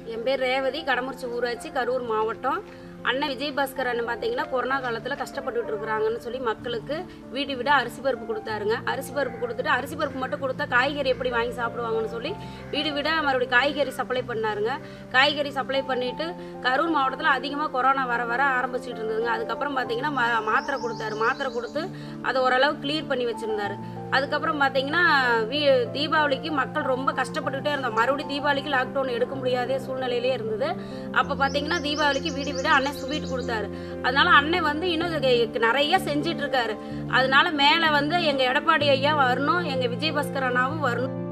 என் பேர் ரேவதி கடமுறிச்சி ஊராட்சி கரூர் மாவட்டம் அண்ணன் விஜயபாஸ்கர் அண்ணன் பார்த்தீங்கன்னா கொரோனா காலத்தில் கஷ்டப்பட்டுட்டு இருக்கிறாங்கன்னு சொல்லி மக்களுக்கு வீடு வீட அரிசி பருப்பு கொடுத்தாருங்க அரிசி பருப்பு கொடுத்துட்டு அரிசி பருப்பு மட்டும் கொடுத்தா காய்கறி எப்படி வாங்கி சாப்பிடுவாங்கன்னு சொல்லி வீடு வீட மறுபடியும் காய்கறி சப்ளை பண்ணாருங்க காய்கறி சப்ளை பண்ணிட்டு கரூர் மாவட்டத்தில் அதிகமாக கொரோனா வர வர ஆரம்பிச்சிட்டு இருந்ததுங்க அதுக்கப்புறம் பார்த்தீங்கன்னா மா- மாத்திரை கொடுத்தாரு மாத்திரை கொடுத்து அதை ஓரளவு கிளியர் பண்ணி வச்சிருந்தாரு அதுக்கப்புறம் பார்த்தீங்கன்னா வீ தீபாவளிக்கு மக்கள் ரொம்ப கஷ்டப்பட்டுக்கிட்டே இருந்தோம் மறுபடியும் தீபாவளிக்கு லாக்டவுன் எடுக்க முடியாத சூழ்நிலையிலே இருந்தது அப்போ பார்த்தீங்கன்னா தீபாவளிக்கு வீடு வீடு அண்ணன் ஸ்வீட் கொடுத்தாரு அதனால அண்ணன் வந்து இன்னும் இதுக்கு நிறைய செஞ்சிட்டு இருக்காரு அதனால மேலே வந்து எங்கள் எடப்பாடி ஐயா வரணும் எங்கள் விஜயபாஸ்கர் அண்ணாவும் வரணும்